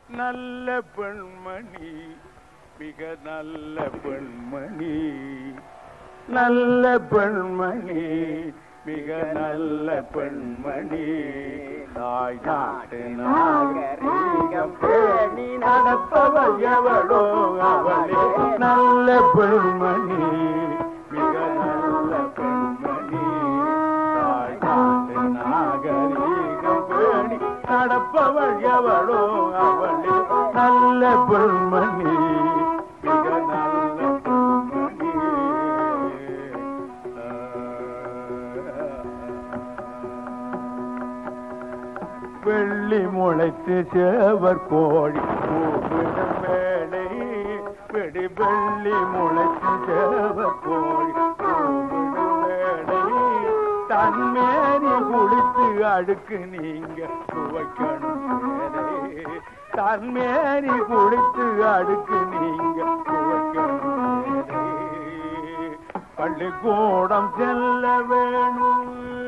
நல்ல பெண்மணி மிக நல்ல பெண்மணி நல்ல பெண்மணி மிக நல்ல பெண்மணி தாய் நாட்டு நாகரீகம் பேணி நடப்பவள் எவளோ அவளே நல்ல பெண்மணி மிக நல்ல பெண்மணி தாய் நாட்டு நாகரீகம் பேணி நடப்பவள் எவளோ அவளே நல்ல பெண்மணி மிக நல்ல பெண்மணி வெள்ளி முளைத்து சேவர் கோழி கூப்பிடும் வேளை வெடி வெள்ளி முளைத்து சேவர் கோழி கூப்பிடும் வேளை தன்மேனி குளித்து அழுக்கு நீங்க துவைக்கணும் வேலை தன்மேனி குளித்து அழுக்கு நீங்க துவைக்கணும் வேலை பள்ளிக்கூடம் செல்ல வேணும்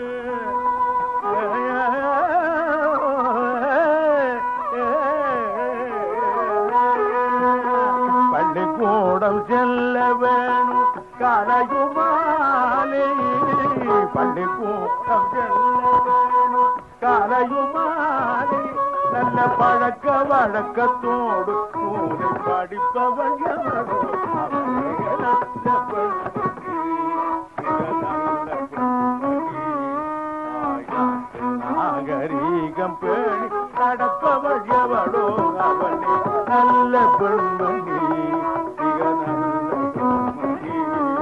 பள்ளிக்கூடம் செல்ல வேணும் கலையுமாலே பள்ளிக்கூடம் செல்ல வேணும் கலையுமாலே நல்ல பழக்க வழக்கத்தோடு நூலை படிப்பவள் எவரோ அவளே நல்ல பெண்மணி, மிக நல்ல பெண்மணி. தாய்நாட்டு நாகரீகம் பேணி நடப்பவள் எவளோ அவளே நல்ல பெண்மணி மிக நல்ல பெண்மணி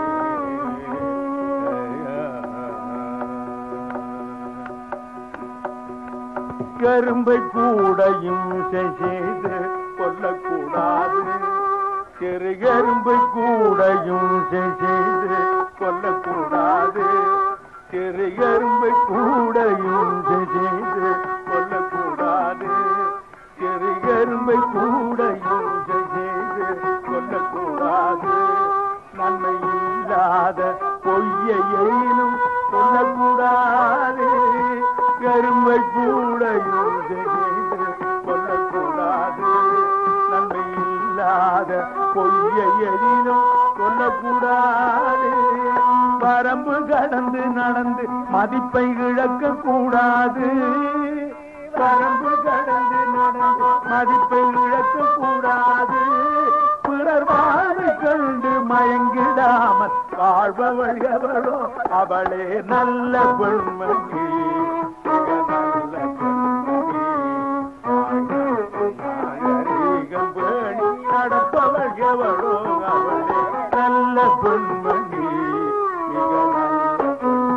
எறும்பை கூடையும் செய்து கொல்லக்கூடாது சிறு எறும்பை கூடையும் செய்து கொல்லக்கூடாது சிறு எறும்பை கூடையும் செய்து கொல்லக்கூடாது சிறு எறும்பை கூடையும் செய்து கொல்லக்கூடாது நன்மை இல்லாத பொய்யையினும் சொல்லக்கூடாது எறும்பை கூடையும் செய்து கொல்லக்கூடாது நன்மை இல்லாத பொய்யை எதிலும் சொல்லக்கூடாது வரம்பு கடந்து நடந்து மதிப்பை இழக்க கூடாது வரம்பு கடந்து நடந்து மதிப்பை இழக்க கூடாது பிறர் வாழ்வை கண்டு மயங்கிடாமல் வாழ்பவள் எவளோ அவளே நல்ல பெண்மணி மிக நல்ல பெண்மணி நாகரீகம் பேணி நடப்பவள் எவளோ அவளே நல்ல பெண்மணி மிக நல்ல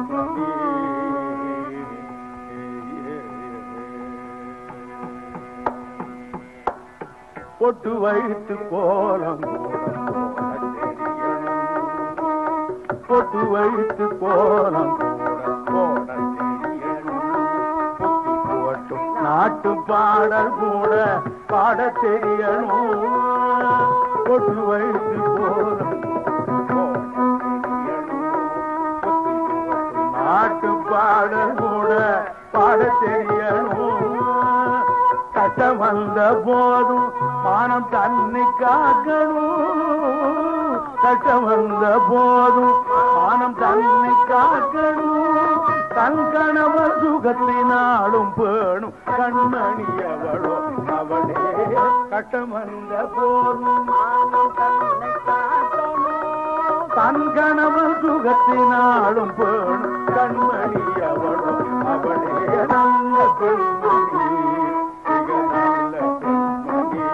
பெண்மணி பொட்டு வைத்து கோலம் கோலம் தெரியணும் பொட்டு வைத்து கோலம் கோலம் கோலம் தெரியணும் பொத்தி போட்டும் நாட்டு பாடல் கூட பாட தெரியணும் பொட்டு வைத்து கோலம் கோலம் தெரியணும் பொத்தி போட்டும் நாட்டு பாடல் கூட பாட தெரியணும் கஷ்டம் வந்த போதும் மானம் தன்னை காக்கணும் கஷ்டம் வந்த போதும் மானம் தன்னை காக்கணும் தன் கணவர் சுகத்தினாலும் பேணும் கண்மணி அவளோ அவளே கஷ்டம் வந்த போதும் மானம் தன்னை காக்கணும் தன் கணவர் சுகத்தினாலும் பேணும் கண்மணி அவளோ அவளே நல்ல பெண்மணி மிக நல்ல பெண்மணி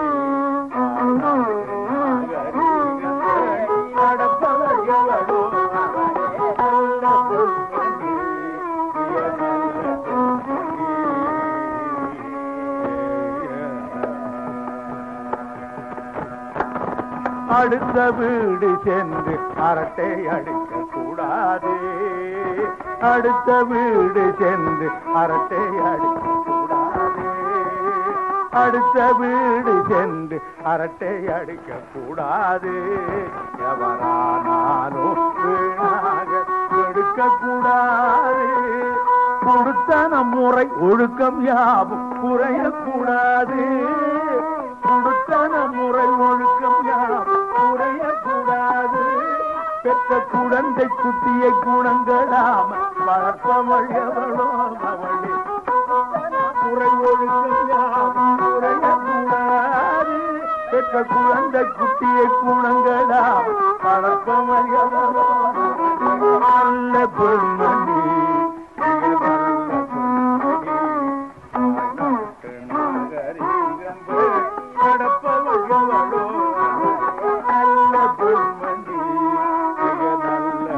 நடப்பவர் எவளோ அவளே நல்ல பெண்மணி மிக நல்ல பெண்மணி அடுத்த வீடு சென்று அரட்டை அடிக்க கூடாது அடுத்த வீடு சென்று அரட்டை அடிக்க கூடாது அடுத்த வீடு சென்று அரட்டை அடிக்க கூடாது எவரானாலும் வீணாக எடுக்க கூடாது கொடுத்தன முறை ஒழுக்கம் யாவும் குறையக்கூடாது பெற்ற குழந்தை குட்டியை குணங்களாம வளர்ப்பவள் எவளோ அவளே குறை ஒழுக்கம் யாவும் குறையக்கூடாது பெற்ற குழந்தை குட்டியை குணங்களாம வளர்ப்பவள் எவளோ நல்ல பெண்மணி மிக நல்ல பெண்மணி நடப்பவள் எவளோ நல்ல பெண்மணி மிக நல்ல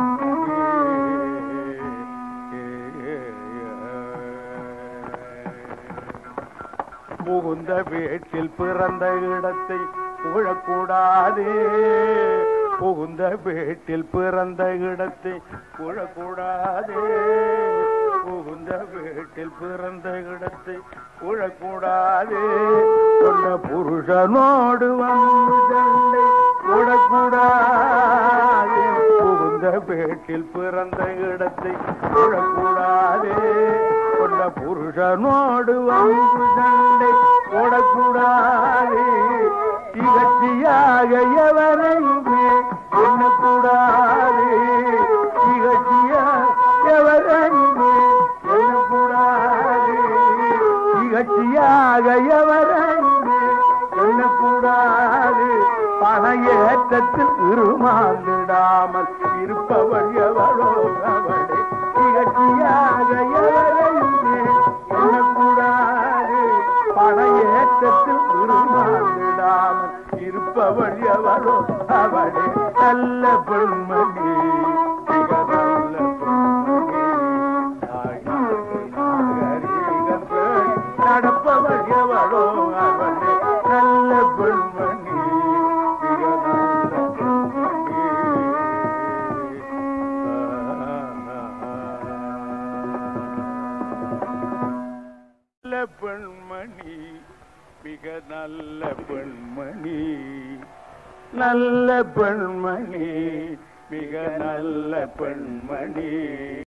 பெண்மணி புகுந்த வீட்டில் பிறந்த இடத்தை புகழக்கூடாதே புகுந்த வீட்டில் பிறந்த இடத்தை புகழக்கூடாதே புகுந்த வீட்டில் பிறந்த இடத்தை புகழக்கூடாதே கொண்ட புருஷனோடு வந்து சண்டை போடக்கூடாதே புகுந்த வீட்டில் பிறந்த இடத்தை புகழக்கூடாதே கொண்ட புருஷனோடு வந்து சண்டை போடக்கூடாதே திகழ்ச்சியாக எவரையுமே எண்ணக்கூடாது திகழ்ச்சியாக எவரையுமே எண்ணக்கூடாது திகழ்ச்சியாக எவரையுமே எண்ணக்கூடாது பண ஏற்றத்தில் இருமாந்திடாமல் இருப்பவள் எவளோ அவளே திகழ்ச்சியாக எவரையுமே எண்ணக்கூடாது பண ஏற்றத்தில் இருமாந்திடாமல் இருப்பவள் எவளோ அவளே நல்ல பெண்மணி மிக நல்ல பெண்மணி தாய்நாட்டு நாகரீகம் பேணி நடப்பவள் எவளோ அவளே நல்ல பெண்மணி மிக நல்ல பெண்மணி நல்ல பெண்மணி மிக நல்ல பெண்மணி நல்ல பெண்மணி மிக நல்ல பெண்மணி